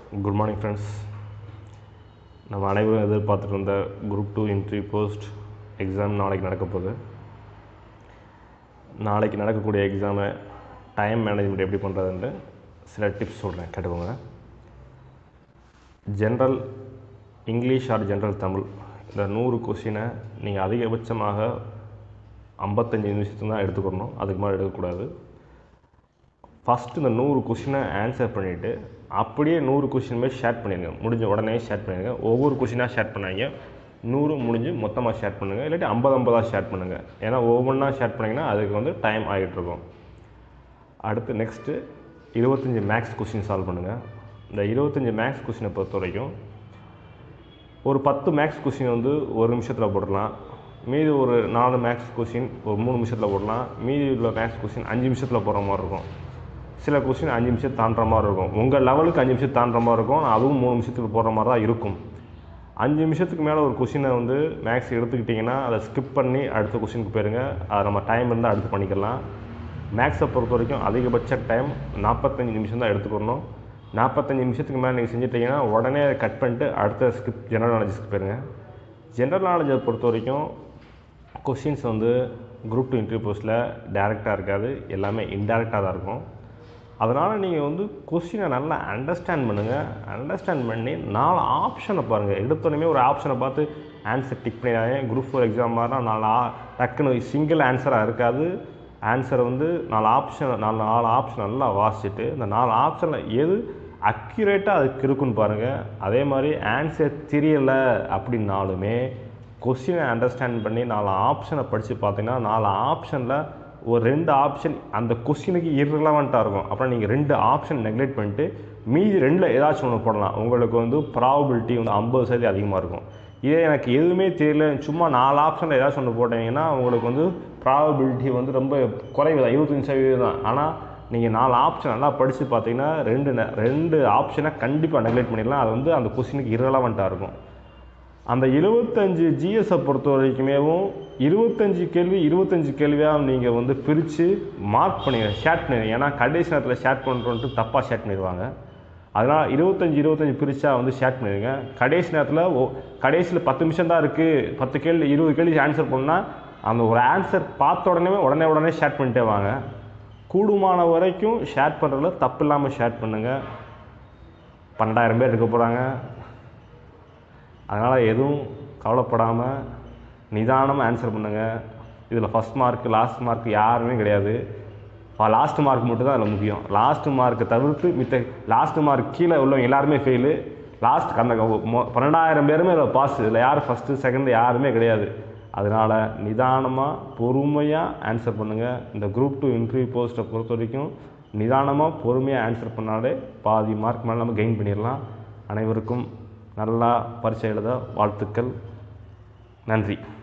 good morning friends நம்ம அனைவரும் எதிர்பார்த்துட்டு இருந்த group two interview post exam நாளைக்கு நடக்க போகுது நாளைக்கு நடக்கக்கூடிய எக்ஸாமை டைம் மேனேஜ்மெண்ட் எப்படி பண்ணுறதுன்ட்டு சில டிப்ஸ் சொல்கிறேன் கேட்டுக்கோங்க general English or general Tamil இந்த நூறு கொஷினை நீங்கள் அதிகபட்சமாக ஐம்பத்தஞ்சு நிமிஷத்துக்கு தான் எடுத்துக்கணும் அதுக்கு மேலே எடுக்கக்கூடாது ஃபஸ்ட்டு இந்த நூறு கொஷினை ஆன்சர் பண்ணிவிட்டு அப்படியே நூறு கொஷினுமே ஷேர் பண்ணிடுங்க முடிஞ்ச உடனே ஷேர் பண்ணிடுங்க ஒவ்வொரு கொஷினாக ஷேர் பண்ணாங்க நூறு முடிஞ்சு மொத்தமாக ஷேர் பண்ணுங்கள் இல்லாட்டி ஐம்பது ஐம்பதாக ஷேர் பண்ணுங்கள் ஏன்னா ஒவ்வொன்றா ஷேர் பண்ணிங்கன்னா அதுக்கு வந்து டைம் ஆகிட்டு இருக்கும் அடுத்து நெக்ஸ்ட்டு இருபத்தஞ்சி மேக்ஸ் கொஷின் சால்வ் பண்ணுங்கள் இந்த இருபத்தஞ்சி மேக்ஸ் கொஷினை பொறுத்த வரைக்கும் ஒரு பத்து மேக்ஸ் கொஷின் வந்து ஒரு நிமிஷத்தில் போடலாம் மீதி ஒரு நாலு மேக்ஸ் கொஷின் ஒரு மூணு நிமிஷத்தில் போடலாம் மீதி உள்ள மேக்ஸ் கொஷின் அஞ்சு நிமிஷத்தில் போடுற மாதிரி இருக்கும் சில கொஷின் அஞ்சு நிமிஷம் தாண்டுற மாதிரி இருக்கும் உங்கள் லெவலுக்கு அஞ்சு நிமிஷம் தாண்டுற மாதிரி இருக்கும் அதுவும் மூணு நிமிஷத்துக்கு போடுற மாதிரி தான் இருக்கும் அஞ்சு நிமிஷத்துக்கு மேலே ஒரு கொஷினை வந்து மேக்ஸ் எடுத்துக்கிட்டிங்கன்னா அதை ஸ்கிப் பண்ணி அடுத்த கொஷினுக்கு போயிருங்க அதை நம்ம டைம் இருந்தால் அடுத்து பண்ணிக்கலாம் மேக்ஸை பொறுத்த வரைக்கும் அதிகபட்ச டைம் நாற்பத்தஞ்சு நிமிஷம் தான் எடுத்துக்கணும் நாற்பத்தஞ்சு நிமிஷத்துக்கு மேலே நீங்கள் செஞ்சிட்டிங்கன்னா உடனே அதை கட் பண்ணிட்டு அடுத்த ஸ்கிப் ஜெனரல் நாலேஜஸ்க்கு போயிருங்க ஜென்ரல் நாலேஜை பொறுத்த வரைக்கும் கொஷின்ஸ் வந்து குரூப் டூ இன்டர்வியூ போஸ்ட்டில் டேரெக்டாக இருக்காது எல்லாமே இன்டேரக்டாக தான் இருக்கும் அதனால் நீங்கள் வந்து கொஸ்டினை நல்லா அண்டர்ஸ்டாண்ட் பண்ணுங்கள் அண்டர்ஸ்டாண்ட் பண்ணி நாலு ஆப்ஷனை பாருங்கள் எடுத்தோடனே ஒரு ஆப்ஷனை பார்த்து ஆன்சர் டிக் பண்ணிடாங்க குரூப் ஃபோர் எக்ஸாம் மாதிரினா நாலு ஆ டக்குன்னு சிங்கிள் ஆன்சராக இருக்காது ஆன்சரை வந்து நாலு ஆப்ஷன் நாலு நாலு ஆப்ஷன் நல்லா வாசிச்சுட்டு இந்த நாலு ஆப்ஷனில் எது அக்யூரேட்டாக அதுக்கு இருக்குன்னு பாருங்கள் அதே மாதிரி ஆன்சர் தெரியலை அப்படின்னாலுமே கொஸ்டினை அண்டர்ஸ்டாண்ட் பண்ணி நாலு ஆப்ஷனை படித்து பார்த்தீங்கன்னா நாலு ஆப்ஷனில் ஒரு ரெண்டு ஆப்ஷன் அந்த கொஸ்டினுக்கு இர்ரிலவெண்ட்டாக இருக்கும் அப்புறம் நீங்கள் ரெண்டு ஆப்ஷன் நெக்லெக்ட் பண்ணிட்டு மீதி ரெண்டில் ஏதாச்சும் ஒன்று போடலாம் உங்களுக்கு வந்து ப்ராபபிலிட்டி வந்து ஐம்பது சதவீதம் அதிகமாக இருக்கும் இதே எனக்கு எதுவுமே தெரியல சும்மா நாலு ஆப்ஷனில் ஏதாச்சும் ஒன்று போட்டீங்கன்னா உங்களுக்கு வந்து ப்ராபபிலிட்டி வந்து ரொம்ப குறைவு தான் இருபத்தஞ்சி சதவீதம் தான் ஆனால் நீங்கள் நாலு ஆப்ஷன் நல்லா படித்து பார்த்தீங்கன்னா ரெண்டு ந- ரெண்டு ஆப்ஷனை கண்டிப்பாக நெக்லெக்ட் பண்ணிடலாம் அது வந்து அந்த கொஸ்டினுக்கு இர்ரெலவெண்ட்டாக இருக்கும் அந்த எழுபத்தஞ்சு ஜிஎஸை பொறுத்த வரைக்குமேவும் இருபத்தஞ்சு கேள்வி இருபத்தஞ்சு கேள்வியாக நீங்கள் வந்து பிரித்து மார்க் பண்ணிடுங்க ஷேட் பண்ணிடுங்க ஏன்னா கடைசி நேரத்தில் ஷேட் பண்ணுறோன்ட்டு தப்பாக ஷேட் பண்ணிடுவாங்க அதனால் இருபத்தஞ்சி இருபத்தஞ்சி பிரித்தா வந்து ஷேட் பண்ணிடுங்க கடைசி நேரத்தில் ஓ கடைசியில் பத்து நிமிஷம் தான் இருக்குது பத்து கேள்வி இருபது கேள்வி ஆன்சர் பண்ணால் அந்த ஒரு ஆன்சர் பார்த்த உடனே உடனே உடனே ஷேட் பண்ணிட்டே வாங்க கூடுமான வரைக்கும் ஷேர் பண்ணுறதுல தப்பு இல்லாமல் ஷேர் பண்ணுங்கள் பன்னெண்டாயிரம் பேர் இருக்க போகிறாங்க அதனால் எதுவும் கவலைப்படாமல் நிதானமாக ஆன்சர் பண்ணுங்கள் இதில் ஃபஸ்ட் மார்க் லாஸ்ட் மார்க் யாருமே கிடையாது லாஸ்ட் மார்க் மட்டும் தான் அதில் முக்கியம் லாஸ்ட் மார்க்கை தவிர்த்து மித்த லாஸ்ட் மார்க் கீழே உள்ளவங்க எல்லாருமே ஃபெயிலு லாஸ்ட் அந்த மொ- பன்னெண்டாயிரம் பேருமே அதில் பாஸ் இதில் யார் ஃபஸ்ட்டு செகண்ட் யாருமே கிடையாது அதனால் நிதானமாக பொறுமையாக ஆன்சர் பண்ணுங்கள் இந்த குரூப் டூ இன்டர்வியூ போஸ்ட்டை பொறுத்த வரைக்கும் நிதானமாக பொறுமையாக ஆன்சர் பண்ணாலே பாதி மார்க் மேலே நம்ம கெயின் பண்ணிடலாம் அனைவருக்கும் நல்லா பரீட்சை எழுத வாழ்த்துக்கள் நன்றி